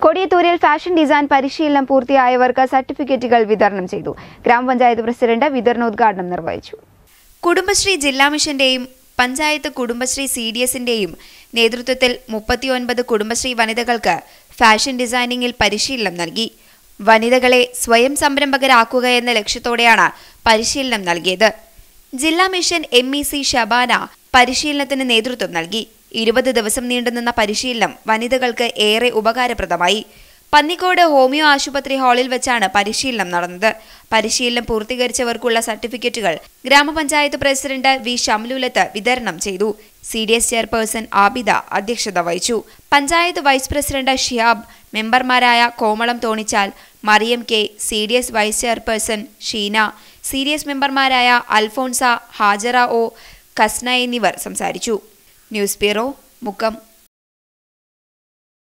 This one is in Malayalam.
കൊടിയത്തൂരിൽ ഫാഷൻ ഡിസൈൻ പരിശീലനം പൂർത്തിയായവർക്ക് സർട്ടിഫിക്കറ്റുകൾ വിതരണം ചെയ്തു ഗ്രാമപഞ്ചായത്ത് പ്രസിഡന്റ് വിതരണോദ്ഘാടനം നിർവഹിച്ചു കുടുംബശ്രീ ജില്ലാ മിഷന്റെയും പഞ്ചായത്ത് കുടുംബശ്രീ സി ഡി എസിന്റെയും നേതൃത്വത്തിൽ മുപ്പത്തിയൊൻപത് കുടുംബശ്രീ വനിതകൾക്ക് ഫാഷൻ ഡിസൈനിങ്ങിൽ പരിശീലനം നൽകി വനിതകളെ സ്വയം സംരംഭകരാക്കുക എന്ന ലക്ഷ്യത്തോടെയാണ് പരിശീലനം നൽകിയത് ജില്ലാ mission M E C Shabana പരിശീലനത്തിന് നേതൃത്വം നൽകി ഇരുപത് ദിവസം നീണ്ടുനിന്ന പരിശീലനം വനിതകൾക്ക് ഏറെ ഉപകാരപ്രദമായി പന്നിക്കോട് ഹോമിയോ ആശുപത്രി ഹാളിൽ വെച്ചാണ് പരിശീലനം നടന്നത് പരിശീലനം പൂർത്തീകരിച്ചവർക്കുള്ള സർട്ടിഫിക്കറ്റുകൾ ഗ്രാമപഞ്ചായത്ത് പ്രസിഡന്റ് വി ഷംലുലത്ത് വിതരണം ചെയ്തു C D S chairperson Abida അധ്യക്ഷത വഹിച്ചു പഞ്ചായത്ത് വൈസ് പ്രസിഡന്റ് ഷിയാബ് മെമ്പർമാരായ Komalam Thonichal Mariyam K C D S vice chairperson Sheena C D S മെമ്പർമാരായ അൽഫോൺസ ഹാജറ ഒ കസ്ന എന്നിവർ സംസാരിച്ചു ന്യൂസ് ബ്യൂറോ മുക്കം